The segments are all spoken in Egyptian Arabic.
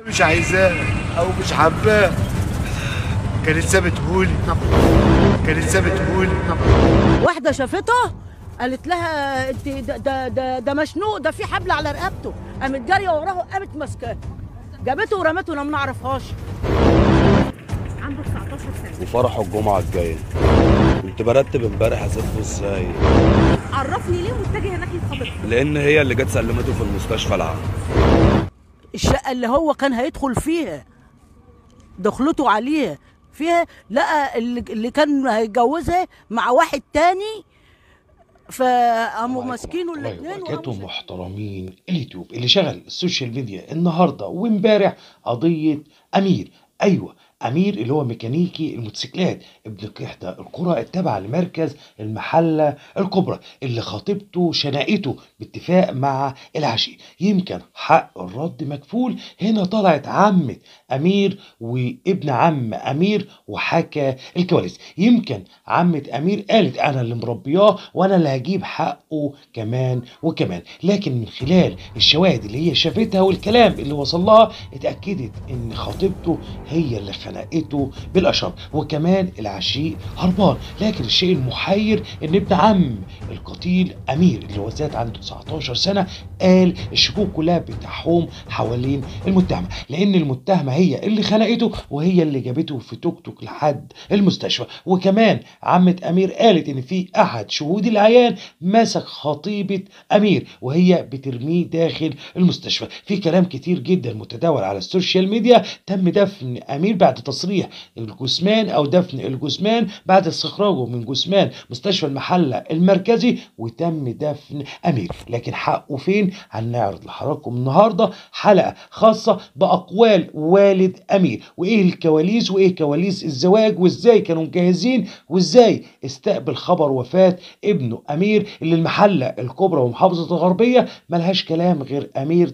مش عايزاه او مش حباه كانت سابتهولي كانت سابتهولي واحده شافته قالت لها انت ده ده ده, ده مشنوق ده في حبل على رقبته قامت جاريه وراه قامت ماسكاه جابته ورمته انا ما نعرفهاش عنده 19 سنه وفرحه الجمعة الجاية كنت برتب امبارح اسافه ازاي عرفني ليه متجه ناحيه خطيبته لان هي اللي جت سلمته في المستشفى العام الشقه اللي هو كان هيدخل فيها دخلته عليها فيها لقى اللي اللي كان هيتجوزها مع واحد تاني فقاموا ماسكينه الاثنين وبركاته محترمين اليوتيوب اللي شغل السوشيال ميديا النهارده وامبارح قضيه امير ايوه امير اللي هو ميكانيكي الموتوسيكلات ابن احدى القرى التابعه لمركز المحله الكبرى اللي خطيبته شنقته باتفاق مع العشيق يمكن حق الرد مكفول هنا طلعت عمه امير وابن عم امير وحكى الكواليس يمكن عمه امير قالت انا اللي مربياه وانا اللي هجيب حقه كمان وكمان لكن من خلال الشواهد اللي هي شافتها والكلام اللي وصل لها اتاكدت ان خطيبته هي اللي خنقته بالاشرب وكمان العشيق هربان لكن الشيء المحير ان ابن عم القتيل امير اللي هو زاد عنده 19 سنه قال الشكوك كلها بتحوم حوالين المتهمه لان المتهمه هي اللي خنقته وهي اللي جابته في توك توك لحد المستشفى وكمان عمه امير قالت ان في احد شهود العيان مسك خطيبه امير وهي بترميه داخل المستشفى في كلام كتير جدا متداول على السوشيال ميديا تم دفن امير بعد تصريح الجثمان او دفن الجثمان بعد استخراجه من جثمان مستشفى المحله المركزي وتم دفن امير لكن حقه فين هنعرض لحضراتكم النهارده حلقه خاصه باقوال والد امير وايه الكواليس وايه كواليس الزواج وازاي كانوا مجهزين وازاي استقبل خبر وفاه ابنه امير اللي المحله الكبرى ومحافظه الغربيه ملهاش كلام غير امير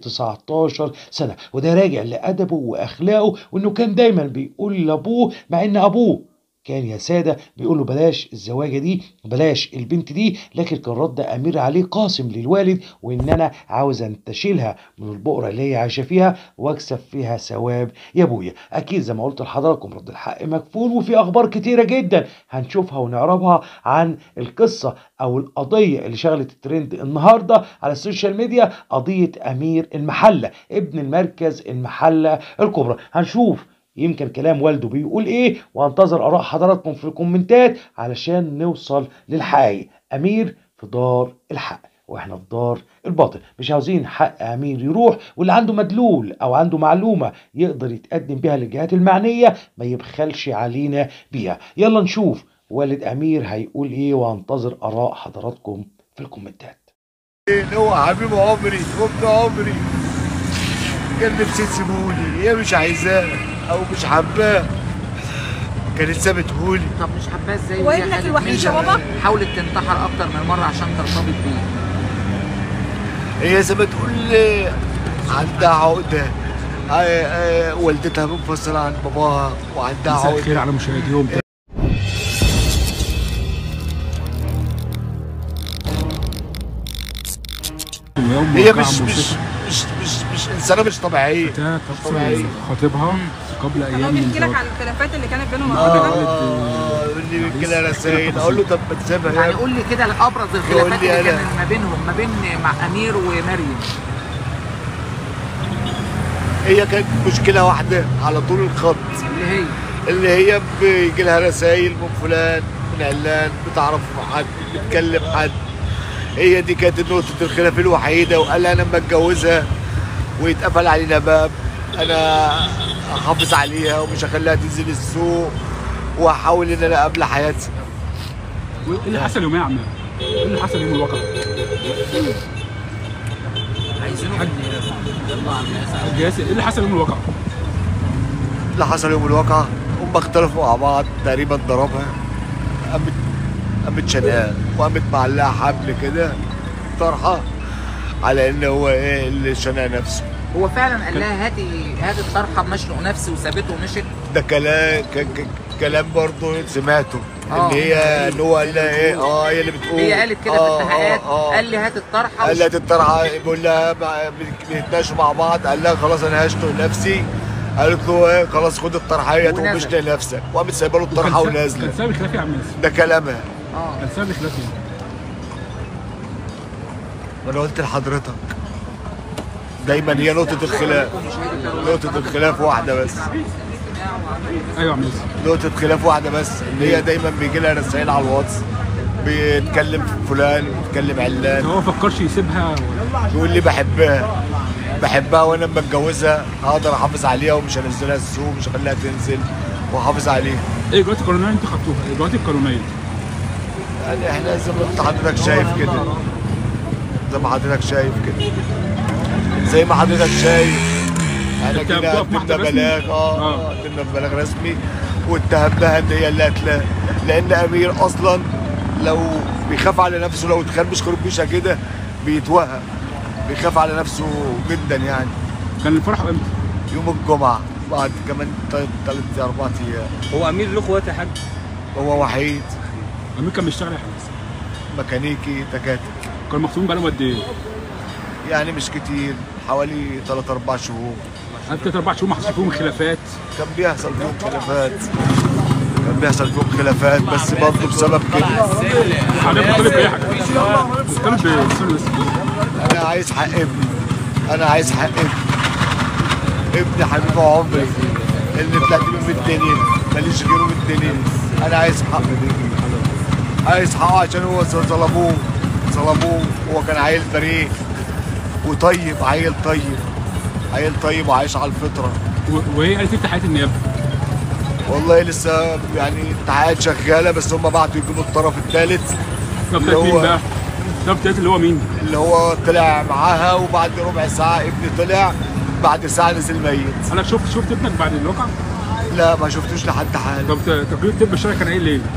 19 سنه وده راجع لادبه واخلاقه وانه كان دايما بيقول لابوه مع ان ابوه كان يا سادة بيقول له بلاش الزواجة دي بلاش البنت دي لكن كان رد أمير عليه قاسم للوالد وإن أنا عاوز أنتشلها من البؤرة اللي هي عايشة فيها وأكسب فيها ثواب يا أبويا أكيد زي ما قلت لحضراتكم رد الحق مكفول وفي أخبار كتيرة جدا هنشوفها ونعرفها عن القصة أو القضية اللي شغلت الترند النهاردة على السوشيال ميديا قضية أمير المحلة ابن المركز المحلة الكبرى هنشوف يمكن كلام والده بيقول ايه وانتظر اراء حضراتكم في الكومنتات علشان نوصل للحقيقة امير في دار الحق واحنا في دار الباطل مش عاوزين حق امير يروح واللي عنده مدلول او عنده معلومه يقدر يتقدم بيها للجهات المعنيه ما يبخلش علينا بيها يلا نشوف والد امير هيقول ايه وانتظر اراء حضراتكم في الكومنتات اللي هو حبيب عمري وابن عمري كان نفسي تسيبهولي هي مش عايزاه او مش حباه كانت سابتهولي طب مش حباه ازاي هو وهي ابنك خدت الوحيد منها- يا بابا؟ حاولت تنتحر اكتر من مره عشان ترتبط بيه هي زي ما تقول آه، عندها عقدة آه، آه، والدتها منفصلة عن باباها وعندها مساء عقدة الخير على مشاهدي يوم يوم هي وقع مش مش مصيبة مش مش مش انسانة مش طبيعية فتاة طبيعية. تقتل خطيبها قبل هو ايام من بيحكي لك زواجها عن الخلافات اللي كانت بينهم اه قبل كده آه، اللي بيجيلها رسايل اقول له طب ما تسيبها يعني يا قول لي كده ابرز يقول الخلافات لي اللي أنا. كانت ما بينهم ما بين مع امير ومريم هي كانت مشكلة واحدة على طول الخط اللي هي اللي هي بيجي لها رسايل من فلان من علان بتعرف حد بتكلم حد هي دي كانت نقطة الخلاف الوحيدة وقال انا لما اتجوزها ويتقفل علينا باب انا احافظ عليها ومش هخليها تنزل السوق واحاول ان انا ابلع حياتها ايه اللي حصل يوميا يا عم ايه اللي حصل يوم الواقع عايزينه حاج. يلا على الناس حاج ياسر ايه اللي حصل يوم الواقع اللي حصل يوم الواقعة هم اختلفوا مع بعض تقريبا ضربها قامت قامت شنقاه وقامت معلقة حبل كده طرحة على ان هو ايه اللي شنق نفسه هو فعلا قال لها هاتي هاتي الطرحه بمشنق نفسي وسابته ومشت ده كلام كان كان- كلام برضه سمعته آه. اللي هي ان هو قال لها ايه اه هي اللي بتقول هي قالت كده آه، في التحقيقات آه، آه. قال لي هات الطرحه قال لها تترعى بيقول لها ما- بنتناقشوا مع بعض قال لها خلاص انا هشتغل نفسي قالت له ايه خلاص خد الطرحيه تقوم ونزل. اشتغل نفسك وقامت سايبه له الطرحه وكان سبب- ونازله كان سبب الخلاف يا عم ياسر ده كلامها اه كان سبب الخلاف ايه؟ ما انا قلت لحضرتك دايما هي نقطة الخلاف نقطة الخلاف واحدة بس ايوه يا عم ياسر نقطة خلاف واحدة بس ان هي دايما بيجي لها رسائل على الواتس بيتكلم فلان بيتكلم علان هو ما فكرش يسيبها ولا بيقول لي بحبها بحبها وانا لما اتجوزها هقدر احافظ عليها ومش هنزلها السوق مش هخليها تنزل واحافظ عليها ايه الاجراءات القانونيه اللي انتوا خدتوها؟ الاجراءات القانونيه يعني احنا زي ما انت حضرتك شايف كده زي ما حضرتك شايف كده زي ما حضرتك شايف احنا انت كده بتقف محضر قدمنا رسمي؟ بلاغ اه آه. قدمنا بلاغ رسمي واتهمناها ان هي اللي قتلها لان امير اصلا لو بيخاف على نفسه لو اتخربش خربوشه كده بيتوهم بيخاف على نفسه جدا يعني كان الفرح امتى؟ يوم الجمعه بعد كمان ثلاث اربع ايام هو امير له اخوات يا حاج هو وحيد امير كان بيشتغل يا حاج ميكانيكي تكاتك كانوا مخطوبين بقالهم قد ايه؟ يعني مش كتير حوالي 3 4 شهور قعدت ثلاث اربع شهور ما حصلش فيهم خلافات كان بيحصل فيهم خلافات كان بيحصل فيهم خلافات بس برضه بسبب كده حضرتك طالب ايه يا حاج؟ طالب ايه؟ استنى بس. انا عايز حق ابني انا عايز حق ابني ابني حبيب عمري اللي طلعت بيه من الدنيا ماليش غيره من الدنيا انا عايز حق عايز حقه عشان هو ظلموه ظلموه هو كان عيل بريء وطيب عيل طيب عيل طيب وعايش على الفطره و- وهي قالت افتح حياه النيابه والله لسه يعني التحقيقات شغاله بس هم بعتوا يجيبوا الطرف الثالث طب اللي مين هو- بقى؟ طب تالت اللي هو مين؟ اللي هو طلع معاها وبعد ربع ساعه ابني طلع بعد ساعه نزل ميت انا شفت شفت ابنك بعد الواقع؟ لا ما شفتوش لحد حالا طب ت- تقرير الطب الشرعي كان قايل ايه؟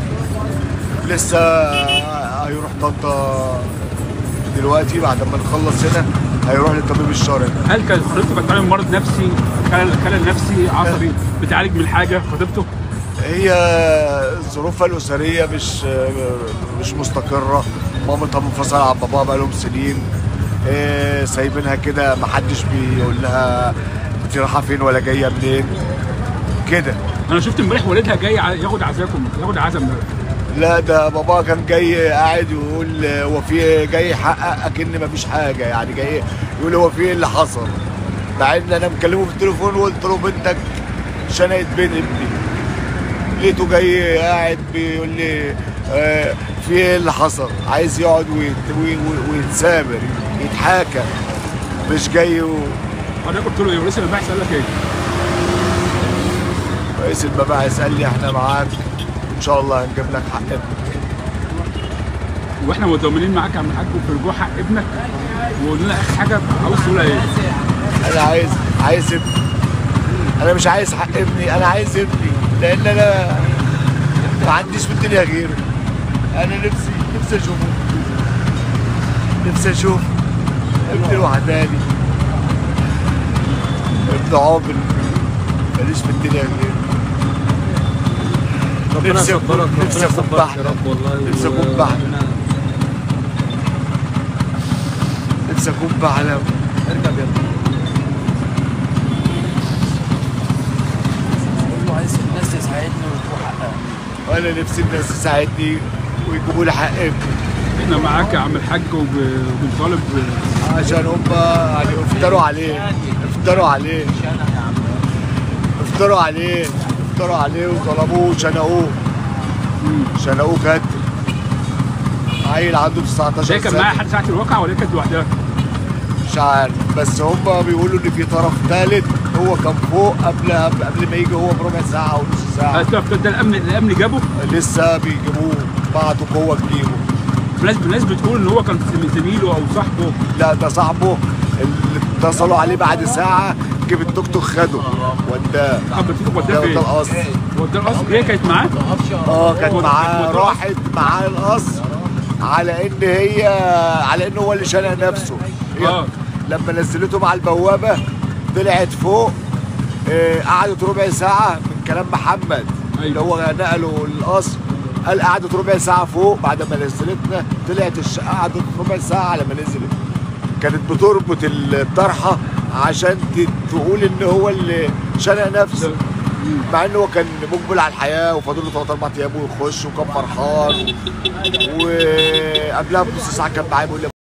لسه هيروح طنطا دلوقتي بعد ما نخلص هنا هيروح للطبيب الشرعي هل كان خطيبته كانت بتعالج من مرض نفسي خلل خلل نفسي عصبي بتعالج من حاجه خطيبته؟ هي ظروفها الاسريه مش مش مستقره مامتها منفصله عن باباها بقالهم سنين إيه، سايبينها كده محدش بيقول لها انت رايحه فين ولا جايه منين كده انا شفت امبارح والدها جاي ع- ياخد عزاكم ياخد عزا امبارح لا ده بابا كان جاي قاعد يقول هو في جاي يحقق اكن مفيش حاجه يعني جاي يقول هو في ايه اللي حصل مع ان انا مكلمه في التليفون وقلت له بنتك شنقت بين ابني لقيته جاي قاعد بيقول لي آه في ايه اللي حصل عايز يقعد ويت- وي- وي- ويتسامر يتحاكم مش جاي و... حضرتك قلت له ايه ورئيس المباحث قال لك ايه؟ رئيس المباحث قال لي احنا معاك ان شاء الله هنجيب لك حق ابنك واحنا متضامنين معاك يا عم الحاج في رجوع حق ابنك وقول لنا اخر حاجه عاوز تقولها ايه؟ انا عايز عايز ابني انا مش عايز حق ابني انا عايز ابني لان انا ما عنديش في الدنيا غيره انا نفسي نفسي اشوفه نفسي اشوف ابني الوحداني ابن عمري ماليش في الدنيا غيره ربنا نفسي يصبرك أكون- ربنا نفسي أكون يصبرك بحر. يا رب والله نفسي أكون و- بحر. ربنا- نفسي اكون بحلم اركب يلا كله عايز الناس تساعدني وتحقق وانا نفسي الناس تساعدني ويجيبوا لي حق ابني احنا معاك يا عم الحاج وب- وبنطالب عشان هم يعني افتروا عليه افتروا عليه افتروا عليه افتروا عليه وظلموه وشنقوه شنقوه كد عيل عنده 19 هي كان معاها سنه حد ساعه الواقع ولا هي كانت لوحدها؟ مش عارف بس هم بيقولوا ان في طرف ثالث هو كان فوق قبل قبل ما يجي هو بربع ساعه او نص ساعه ده ده الامن الامن جابه لسه بيجيبوه بعتوا قوه تجيبه ناس ناس بتقول ان هو كان زميله او صاحبه لا ده صاحبه اللي اتصلوا عليه بعد ساعه جيب التوك توك خده وداه طب بتقول وداه ده فين؟ ده القصر وداه القصر هي كانت معاه؟ اه كانت هو- معاه هو- راحت معاه القصر على ان هي على ان هو اللي شنق نفسه هي آه. لما نزلته مع البوابه طلعت فوق آه، قعدت ربع ساعه من كلام محمد اللي هو نقلوا القصر قال قعدت ربع ساعه فوق بعد ما نزلتنا طلعت الشقه قعدت ربع ساعه على ما نزلت كانت بتربط الطرحه عشان ت- تقول ان هو اللي شنق نفسه مع انه هو كان مقبل على الحياه وفاضل له ثلاث اربع ايام ويخش وكان فرحان وقبلها بنص ساعه كان معايا بيقول لي